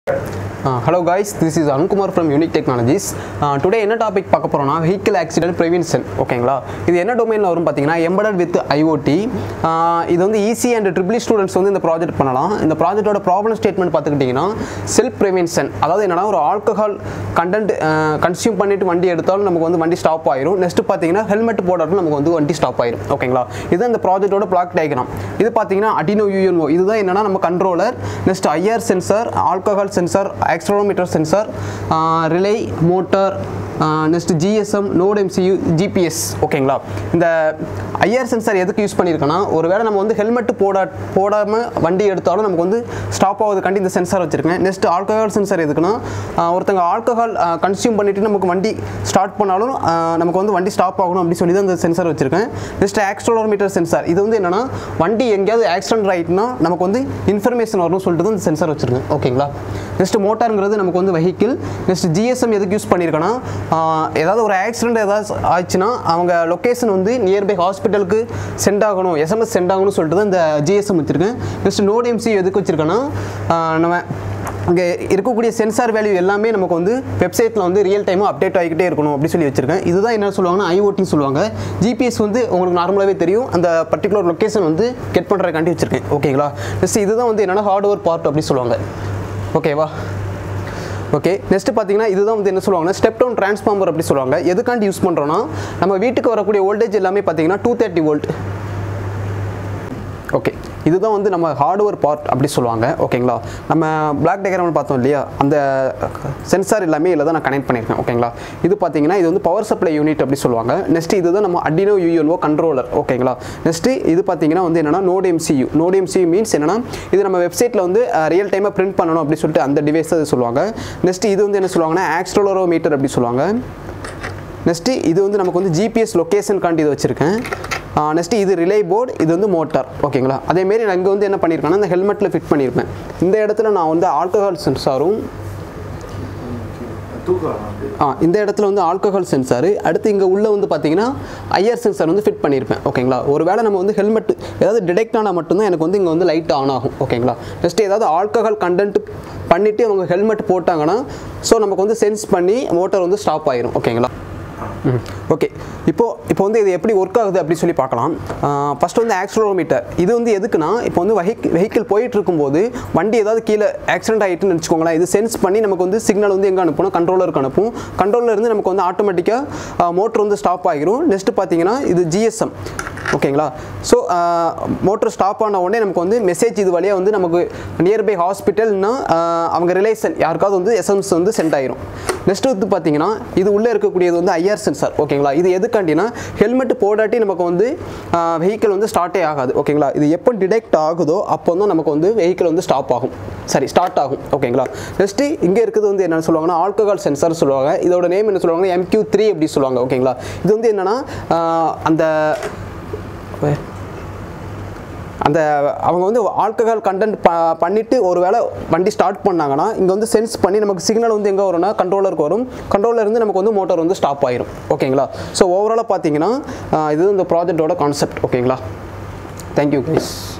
hello guys this is Arunkumar from Unique Technologies today என்ன topic பார்க்க போகிறோம்னா வெஹிக்கிள் ஆக்சிடென்ட் ப்ரிவென்ஷன் ஓகேங்களா இது என்ன டொமைனில் வரும் பார்த்தீங்கன்னா எம்படட் வித் ஐஓடி இது வந்து ஈஸி அண்ட் ட்ரிபிள் ஸ்டூடெண்ட்ஸ் வந்து இந்த ப்ராஜெக்ட் பண்ணலாம் இந்த ப்ராஜெக்ட்டோட ப்ராப்ளம் ஸ்டேட்மெண்ட் பார்த்துக்கிட்டிங்கன்னா செல்ஃப் ப்ரிவென்ஷன் அதாவது என்னன்னா ஒரு ஆல்கஹால் கண்டென்ட் கன்சியூம் பண்ணிட்டு வண்டி எடுத்தாலும் நமக்கு வந்து வண்டி ஸ்டாப் ஆயிரும் நெக்ஸ்ட் பார்த்தீங்கன்னா ஹெல்மெட் போடாட்டும் நமக்கு வந்து வண்டி ஸ்டாப் ஆயிரும் ஓகேங்களா இதுதான் இந்த ப்ராஜெக்ட்டோட பிளாக் டயக்ராம் இது பார்த்தீங்கன்னா அடினோ யூஎன்ஓ இதுதான் என்னன்னா நம்ம controller next IR sensor alcohol sensor accelerometer sensor relay motor next GSM node MCU GPS ஓகேங்களா இந்த ஐஆர் சென்சார் எதுக்கு யூஸ் பண்ணியிருக்கேன்னா ஒருவேளை நம்ம வந்து ஹெல்மெட் போடா போடாமல் வண்டி எடுத்தாலும் நமக்கு வந்து ஸ்டாப் ஆகுதுக்காண்டி இந்த சென்சார் வச்சிருக்கேன் நெக்ஸ்ட் ஆல்கஹால் சென்சார் எதுக்குன்னா ஆஹ் ஒருத்தங்க ஆல்கஹால் கன்சியூம் பண்ணிட்டு நமக்கு வண்டி ஸ்டார்ட் பண்ணாலும் ஆஹ் நமக்கு வந்து வண்டி ஸ்டாப் ஆகணும் அப்படி சொல்லி தான் இந்த சென்சார் வச்சிருக்கேன் நெக்ஸ்ட் ஆக்சலோமீட்டர் சென்சார் இது வந்து என்னன்னா வண்டி எங்கேயாவது ஆக்சிடென்ட் ஆயிட்டுனா நமக்கு வந்து இன்ஃபர்மேஷன் வரணும்னு சொல்லிட்டு தான் இந்த சென்சார் வச்சிருக்கேன் ஓகேங்களா நெக்ஸ்ட் மோட்டாருங்கிறது நமக்கு வந்து வெஹிக்கிள் நெக்ஸ்ட் ஜிஎஸ்எம் எதுக்கு யூஸ் பண்ணியிருக்கேன்னா ஆஹ் ஏதாவது ஒரு ஆக்சிடென்ட் ஏதாவது ஆச்சுன்னா அவங்க லொக்கேஷன் வந்து நியர்பை ஹாஸ்பிட்டலுக்கு சென்ட் ஆகணும் எஸ்எம்எஸ் சென்ட் ஆகணும்னு சொல்லிட்டு தான் இந்த ஜிஎஸ்எம் வச்சிருக்கேன் நெக்ஸ்ட் நோட் எம்சி எதுக்கு வச்சிருக்கேன்னா ஆஹ் நம்ம இங்கே இருக்கக்கூடிய சென்சார் வேல்யூ எல்லாமே நமக்கு வந்து வெப்சைட்டில் வந்து ரியல் டைமாக அப்டேட் ஆகிக்கிட்டே இருக்கணும் அப்படி சொல்லி வச்சிருக்கேன் இதுதான் என்ன சொல்லுவாங்கன்னா ஐஓடின்னு சொல்லுவாங்க ஜிபிஎஸ் வந்து உங்களுக்கு நார்மலாகவே தெரியும் அந்த பர்டிகுலர் லொக்கேஷன் வந்து கெட் பண்ணுறதுக்காண்டி வச்சிருக்கேன் ஓகேங்களா நெக்ஸ்ட் இதுதான் வந்து என்னென்னா ஹார்ட்வேர் பார்ட் அப்படி சொல்லுவாங்க ஓகேவா ஓகே நெக்ஸ்ட் பார்த்தீங்கன்னா இதுதான் வந்து என்ன சொல்லுவாங்கன்னா ஸ்டெப் டவுன் டிரான்ஸ்ஃபார்மர் அப்படி சொல்லுவாங்க எதுக்காண்டி யூஸ் பண்ணுறோன்னா நம்ம வீட்டுக்கு வரக்கூடிய வோல்டேஜ் எல்லாமே பார்த்தீங்கன்னா டூ தேர்ட்டி வோல்ட் ஓகே இதுதான் வந்து நம்ம ஹார்ட்வேர் பார்ட் அப்படி சொல்லுவாங்க ஓகேங்களா நம்ம பிளாக் டயக்ராம் பார்த்தோம் இல்லையா அந்த சென்சார் எல்லாமே இதில் தான் நான் கனெக்ட் பண்ணியிருக்கேன் ஓகேங்களா இது பார்த்தீங்கன்னா இது வந்து பவர் சப்ளை யூனிட் அப்படி சொல்லுவாங்க நெக்ஸ்ட் இதுதான் நம்ம அடினோ யூஎன்ஓ கண்ட்ரோலர் ஓகேங்களா நெக்ஸ்ட் இது பார்த்தீங்கன்னா வந்து என்னன்னா node MCU node MCU means என்னன்னா இது நம்ம வெப்சைட்டில் வந்து ரியல் டைமாக பிரிண்ட் பண்ணணும் அப்படி சொல்லிட்டு அந்த டிவைஸ் அது சொல்லுவாங்க நெக்ஸ்ட் இது வந்து என்ன சொல்லுவாங்கன்னா ஆக்ஸ்ட்ரோலரோ மீட்டர் அப்படி சொல்லுவாங்க நெக்ஸ்ட்டு இது வந்து நமக்கு வந்து ஜிபிஎஸ் லொக்கேஷனுக்காண்டி இது வச்சுருக்கேன் நெக்ஸ்ட்டு இது ரிலே போர்டு இது வந்து மோட்டார் ஓகேங்களா அதேமாரி நான் இங்கே வந்து என்ன பண்ணியிருக்கேன்னா இந்த ஹெல்மெட்டில் ஃபிட் பண்ணியிருப்பேன் இந்த இடத்துல நான் வந்து ஆல்கஹால் சென்சாரும் ஆ இந்த இடத்துல வந்து ஆல்கஹால் சென்சாரு அடுத்து இங்கே உள்ளே வந்து பார்த்தீங்கன்னா ஐஆர் சென்சார் வந்து ஃபிட் பண்ணியிருப்பேன் ஓகேங்களா ஒரு வேளை நம்ம வந்து ஹெல்மெட் ஏதாவது டிடெக்ட் ஆனால் மட்டும்தான் எனக்கு வந்து இங்கே வந்து லைட் ஆன் ஆகும் ஓகேங்களா நெக்ஸ்ட் ஏதாவது ஆல்கஹால் கண்டென்ட் பண்ணிவிட்டு அவங்க ஹெல்மெட் போட்டாங்கன்னா ஸோ நமக்கு வந்து சென்ஸ் பண்ணி மோட்டார் வந்து ஸ்டாப் ஆயிரும் ஓகேங்களா ஓகே இப்போ இப்போ வந்து இது எப்படி ஒர்க் ஆகுது அப்படி சொல்லி பார்க்கலாம் ஃபர்ஸ்ட் வந்து ஆக்சலோமீட்டர் இது வந்து எதுக்குன்னா இப்போ வந்து வெஹிக் வெஹிக்கிள் போயிட்டு இருக்கும்போது வண்டி ஏதாவது கீழே ஆக்சிடென்ட் ஆகிட்டுன்னு வச்சுக்கோங்களேன் இது சென்ஸ் பண்ணி நமக்கு வந்து சிக்னல் வந்து எங்கே அனுப்பணும் கண்ட்ரோலருக்கு அனுப்பும் கண்ட்ரோலர் இருந்து நமக்கு வந்து ஆட்டோமேட்டிக்காக மோட்டர் வந்து ஸ்டாப் ஆகிரும் நெக்ஸ்ட் பார்த்தீங்கன்னா இது ஜிஎஸ்எம் ஓகேங்களா ஸோ மோட்டர் ஸ்டாப் ஆன உடனே நமக்கு வந்து மெசேஜ் இது வழியாக வந்து நமக்கு நியர்பை ஹாஸ்பிட்டல்னா அவங்க ரிலேஷன் யாருக்காவது வந்து எஸ்எம்எஸ் வந்து சென்ட் ஆயிரும் நெக்ஸ்ட் வந்து பார்த்தீங்கன்னா இது உள்ளே இருக்கக்கூடியது வந்து ஐஆர் சென்சார் ஓகேங்களா இது எதுக்காண்டினா ஹெல்மெட் போடாட்டி நமக்கு வந்து வெஹிக்கிள் வந்து ஸ்டார்ட்டே ஆகாது ஓகேங்களா இது எப்போ டிடெக்ட் ஆகுதோ அப்போ தான் நமக்கு வந்து வெஹிக்கிள் வந்து ஸ்டாப் ஆகும் சரி ஸ்டார்ட் ஆகும் ஓகேங்களா நெக்ஸ்ட்டு இங்கே இருக்கிறது வந்து என்ன சொல்லுவாங்கன்னா ஆல்கஹால் சென்சார் சொல்லுவாங்க இதோட நேம் என்ன சொல்லுவாங்கன்னா எம்கியூ த்ரீ அப்படி சொல்லுவாங்க ஓகேங்களா இது வந்து என்னென்னா அந்த அந்த அவங்க வந்து ஆல்கஹால் கண்டென்ட் ப பண்ணிவிட்டு ஒரு வேளை வண்டி ஸ்டார்ட் பண்ணாங்கன்னா இங்கே வந்து சென்ஸ் பண்ணி நமக்கு சிக்னல் வந்து எங்கே வரும்னா கண்ட்ரோலருக்கு வரும் கண்ட்ரோலர் இருந்து நமக்கு வந்து மோட்டார் வந்து ஸ்டாப் ஆயிரும் ஓகேங்களா ஸோ ஓவராலாக பார்த்தீங்கன்னா இது இந்த ப்ராஜெக்டோட கான்செப்ட் ஓகேங்களா தேங்க்யூ கைஸ்